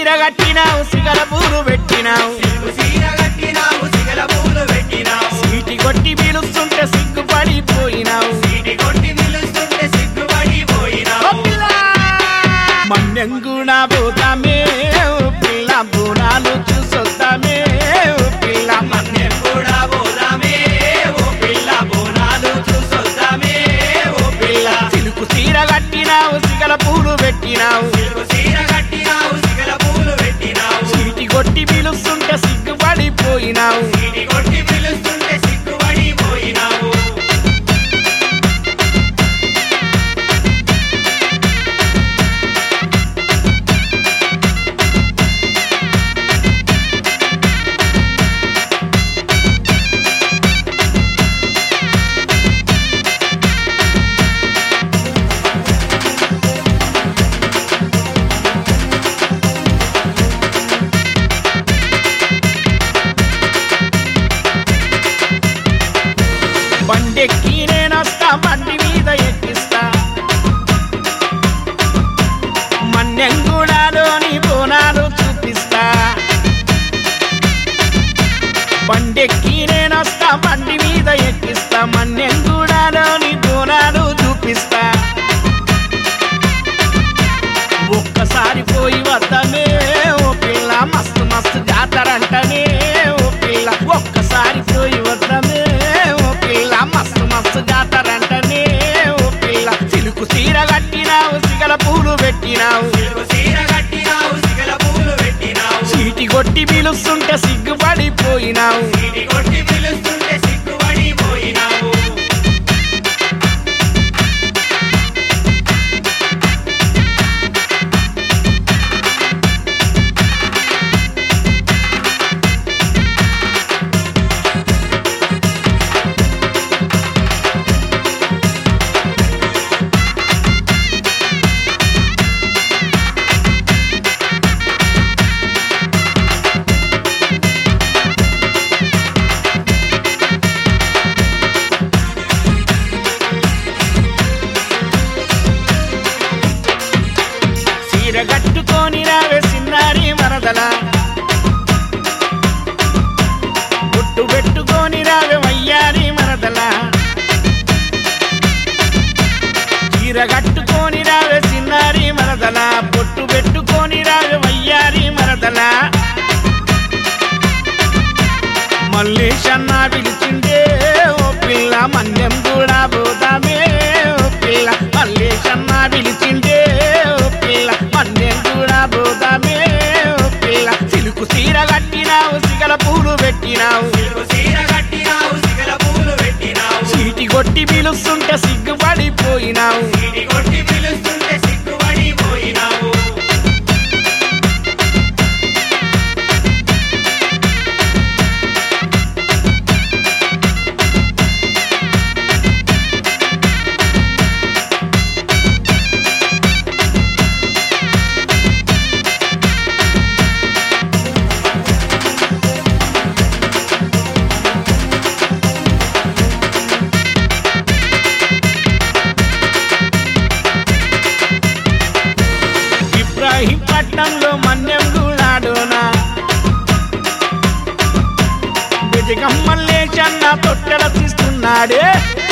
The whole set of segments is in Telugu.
కట్టినావు సిగల పూలు పెట్టినావు సిలుకు సీర కట్టినావు సిగల పూలు పెట్టినావు సీటి కొట్టి పిలుస్తుంటే సిగ్గుపడిపోయినావు సీటి కొట్టి నిలుస్తుంటే సిగ్గుపడిపోయినావు మన్నెంగుణ పోతామే ఓ పిల్ల బోనాలు చూసొద్దామే ఓ పిల్ల మన్నెం కూడా పోదామే ఓ పిల్ల బోనాలు చూసొద్దామే ఓ పిల్ల సిలుకు సీర కట్టినావు సిగల పూలు పెట్టినావు సిలుకు సీర కట్టినావు సిగల పూలు పెట్టినావు సీటి కొట్టి పిలుస్తుంటే సిగ్గుపడిపోయినావు సీటి కొట్టి పిలుస్తుంటే సిగ్గుపడిపోయినావు బండెక్కి నేనొస్తా బండి మీద ఎక్కిస్తా మన్నెంగుడాలోని బోనాలు చూపిస్తా బండెక్కి నేనొస్తా బండి మీద ఎక్కిస్తా మన్నెంగుడాలోని బోనాలు చూపిస్తా ఒక్కసారి పోయి వద్దామే ఓ పిల్ల మస్తు మస్తు జాతరంటనే ఓ పిల్ల ఒక్కసారి పోయి వద్దామే ఓ పిల్ల మస్తు మస్తు జాతరంటనే ఓ పిల్ల సిలుకు సీర కట్టినావు సిగల పూలు పెట్టినావు సిలుకు సీర కట్టినావు సిగల పూలు పెట్టినావు చీటి కొట్టి పిలుస్తుంటే సిగ్గుపడిపోయినావు సీటి కొట్టి పిలుస్తుంటే సిగ్గుపడిపోయినావు చీర కట్టుకొని రావే సిన్నారి మరదల గుట్టు పెట్టుకొని రావే వయ్యారి మరదల చీర కట్టుకొని రావే సిన్నారి మరదల బొట్టు పెట్టుకొని రావే వయ్యారి మరదల మల్లేశన్న పిలిచిందే ఓ పిల్ల మన్యం కూడా పోదామే ఓ పిల్ల మల్లేశన్న పిలిచిందే ఓ పిల్ల మన్యం కూడా పోదామే ఓ పిల్ల సిలుకు సీర కట్టినావు సిగల పూలు పెట్టినావు సిలుకు సీర కట్టినావు సిగల పూలు పెట్టినావు చీటి కొట్టి పిలుస్తుంటే సిగ్గుపడిపోయినావు సీటి కొట్టి పిలుస్తుంటే సిగ్గుపడిపోయినావు ఇబ్రాహీంపట్నంలో మన్యం గూడాడోనా బిజగమ్మల్లేచన్న తొట్టెల తీస్తున్నాడే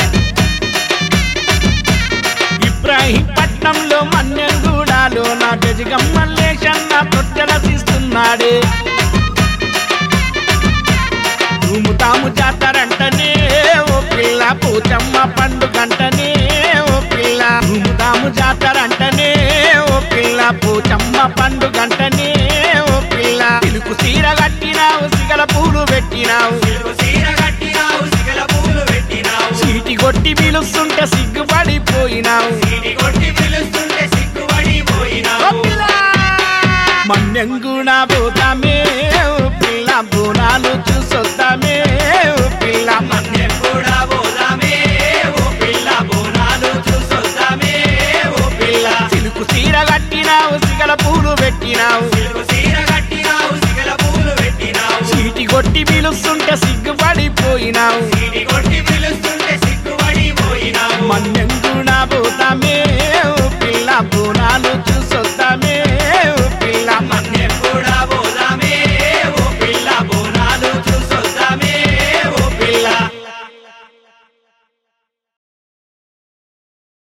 ఇబ్రాహీంపట్నంలో మన్యం గూడాలోన బిజగమ్మల్లేచన్న తొట్టెల తీస్తున్నాడే తుముతాము జాతరంటనే ఓ పిల్ల పూచమ్మ పండుగంటనే ఓ పిల్ల తుముతాము జాతరంటనే ఓ పిల్ల పూచమ్మ పండుగంటనే ఓ పిల్ల పిలుకు సీర కట్టినావు సిగల పూలు పెట్టినావు సిలుకు సీర కట్టినావు సిగల పూలు పెట్టినావు చీటి కొట్టి పిలుస్తుంటే సిగ్గుపడిపోయినావు సీటి కొట్టి పిలుస్తుంటే సిగ్గుపడిపోయినావు మన్నెంగుణ పోతామే ఓ పిల్ల బోనాలు చూసొద్దామే ఓ పిల్ల మన్నెం కూడా పోదామే ఓ పిల్ల బోనాలు చూసొద్దామే ఓ పిల్ల సిలుకు సీర కట్టినావు సిగల పూలు పెట్టినావు సిలుకు సీర కట్టినావు సిగల పూలు పెట్టినావు చీటి కొట్టి పిలుస్తుంటే సిగ్గుపడిపోయినావు